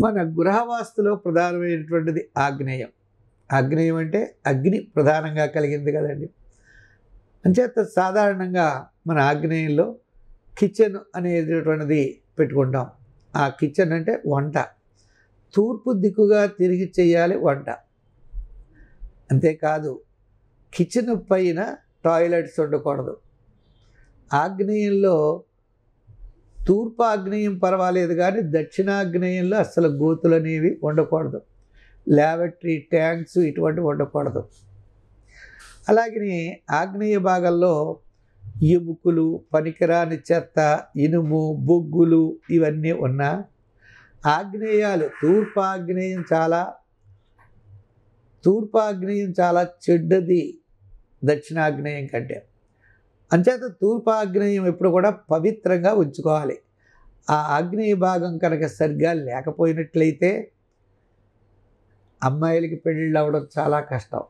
మన గృహవాస్తులో ప్రధానమైనటువంటిది ఆగ్నేయం ఆగ్నేయం అంటే అగ్ని ప్రధానంగా కలిగింది కదండి అంచేత సాధారణంగా మన ఆగ్నేయంలో కిచెన్ అనేటటువంటిది పెట్టుకుంటాం ఆ కిచెన్ అంటే వంట తూర్పు దిక్కుగా తిరిగి చేయాలి వంట అంతేకాదు కిచెన్ పైన టాయిలెట్స్ ఉండకూడదు ఆగ్నేయంలో తూర్పు ఆగ్నేయం పర్వాలేదు కానీ దక్షిణాగ్నేయంలో అసలు గోతులు అనేవి ఉండకూడదు ల్యాబరేటరీ ట్యాంక్స్ ఇటువంటివి ఉండకూడదు అలాగనే ఆగ్నేయ భాగంలో ఎముకలు పనికిరాని చెత్త ఇనుము బొగ్గులు ఇవన్నీ ఉన్నా ఆగ్నేయాలు తూర్పు ఆగ్నేయం చాలా తూర్పు ఆగ్నేయం చాలా చెడ్డది దక్షిణాగ్నేయం కంటే అంచేత తూర్పు ఆగ్నేయం ఎప్పుడు కూడా పవిత్రంగా ఉంచుకోవాలి ఆ ఆగ్నేయ భాగం కనుక సరిగ్గా లేకపోయినట్లయితే అమ్మాయిలకి పెళ్ళిళ్ళు అవ్వడం చాలా కష్టం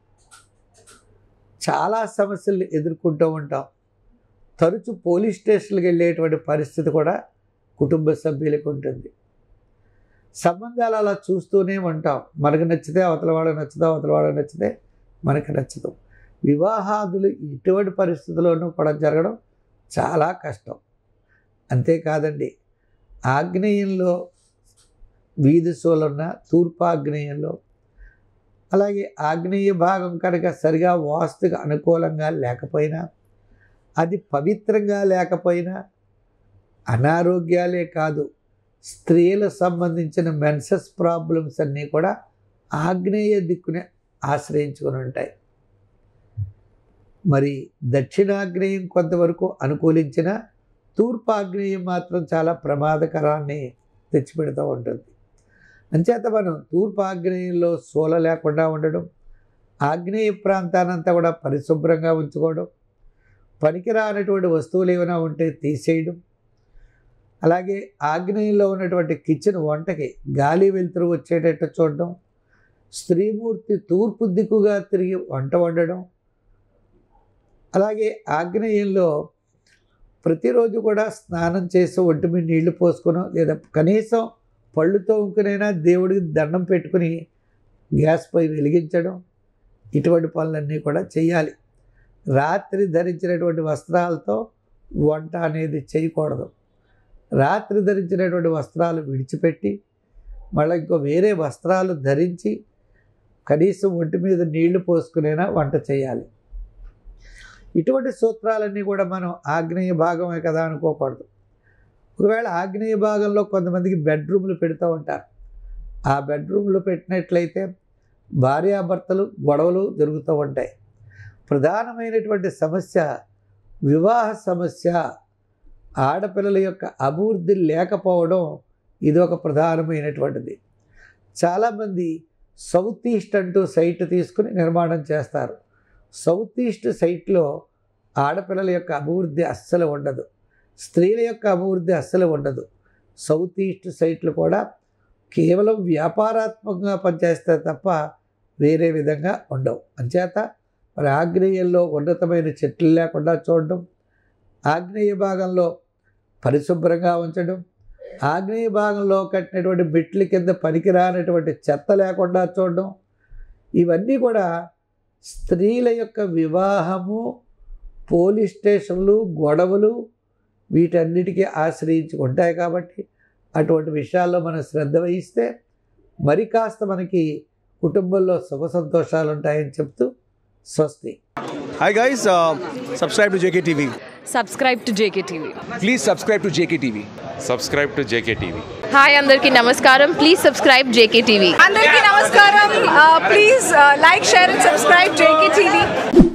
చాలా సమస్యలు ఎదుర్కొంటూ ఉంటాం తరచు పోలీస్ స్టేషన్కి వెళ్ళేటువంటి పరిస్థితి కూడా కుటుంబ సభ్యులకు ఉంటుంది సంబంధాలు అలా చూస్తూనే ఉంటాం మనకు నచ్చితే అవతల వాళ్ళకి నచ్చదు అవతల వాళ్ళకి నచ్చితే మనకు నచ్చదు వివాహాదులు ఇటువంటి పరిస్థితుల్లోనూ కూడా జరగడం చాలా కష్టం అంతేకాదండి ఆగ్నేయంలో వీధి సోలున్న తూర్పు ఆగ్నేయంలో అలాగే ఆగ్నేయ భాగం కనుక సరిగా వాస్తుకు అనుకూలంగా లేకపోయినా అది పవిత్రంగా లేకపోయినా అనారోగ్యాలే కాదు స్త్రీలకు సంబంధించిన మెన్సెస్ ప్రాబ్లమ్స్ అన్నీ కూడా ఆగ్నేయ దిక్కునే ఆశ్రయించుకొని ఉంటాయి మరి దక్షిణాగ్నేయం కొంతవరకు అనుకూలించిన తూర్పు ఆగ్నేయం మాత్రం చాలా ప్రమాదకరాన్ని తెచ్చిపెడుతూ ఉంటుంది అంచేత మనం తూర్పు ఆగ్నేయంలో సోల లేకుండా ఉండడం ఆగ్నేయ ప్రాంతానంతా కూడా పరిశుభ్రంగా ఉంచుకోవడం పనికిరానటువంటి వస్తువులు ఏమైనా ఉంటే తీసేయడం అలాగే ఆగ్నేయంలో ఉన్నటువంటి కిచెన్ వంటకి గాలి వెలుతురు వచ్చేటట్టు చూడడం స్త్రీమూర్తి తూర్పు దిక్కుగా తిరిగి వంట వండడం అలాగే ఆగ్నేయంలో ప్రతిరోజు కూడా స్నానం చేసి ఒంటి మీద నీళ్లు పోసుకునో లేదా కనీసం పళ్ళు తోముకునైనా దేవుడికి దండం పెట్టుకుని గ్యాస్ పై వెలిగించడం ఇటువంటి పనులన్నీ కూడా చేయాలి రాత్రి ధరించినటువంటి వస్త్రాలతో వంట అనేది చేయకూడదు రాత్రి ధరించినటువంటి వస్త్రాలు విడిచిపెట్టి మళ్ళీ ఇంకో వేరే వస్త్రాలు ధరించి కనీసం ఒంటి మీద నీళ్లు పోసుకునైనా వంట చేయాలి ఇటువంటి సూత్రాలన్నీ కూడా మనం ఆగ్నేయ భాగమే కదా అనుకోకూడదు ఒకవేళ ఆగ్నేయ భాగంలో కొంతమందికి బెడ్రూమ్లు పెడుతూ ఉంటారు ఆ బెడ్రూమ్లు పెట్టినట్లయితే భార్యాభర్తలు గొడవలు జరుగుతూ ఉంటాయి ప్రధానమైనటువంటి సమస్య వివాహ సమస్య ఆడపిల్లల యొక్క అభివృద్ధి లేకపోవడం ఇది ఒక ప్రధానమైనటువంటిది చాలామంది సౌత్ ఈస్ట్ అంటూ సైట్ తీసుకుని నిర్మాణం చేస్తారు సౌత్ ఈస్ట్ సైట్లో ఆడపిల్లల యొక్క అభివృద్ధి అస్సలు ఉండదు స్త్రీల యొక్క అభివృద్ధి అస్సలు ఉండదు సౌత్ ఈస్ట్ సైట్లు కూడా కేవలం వ్యాపారాత్మకంగా పనిచేస్తాయి తప్ప వేరే విధంగా ఉండవు అంచేత మరి ఆగ్నేయంలో ఉన్నతమైన చెట్లు లేకుండా చూడడం ఆగ్నేయ భాగంలో పరిశుభ్రంగా ఉంచడం ఆగ్నేయ భాగంలో కట్టినటువంటి మెట్ల కింద పనికిరానటువంటి చెత్త లేకుండా చూడడం ఇవన్నీ కూడా స్త్రీల యొక్క వివాహము పోలీస్ స్టేషన్లు గొడవలు వీటన్నిటికీ ఆశ్రయించి ఉంటాయి కాబట్టి అటువంటి విషయాల్లో మనం శ్రద్ధ వహిస్తే మరి కాస్త మనకి కుటుంబంలో సుఖ సంతోషాలు ఉంటాయని చెప్తూ స్వస్తి Hi guys, uh, subscribe to JKTV. Subscribe to JK TV Please subscribe to JKTV. subscribe to JKTV. Hi అందరికీ నమస్కారం ప్లీజ్ సబ్స్క్రైబ్ జేకే టీవీ అందరికీ నమస్కారం please like share and subscribe JK TV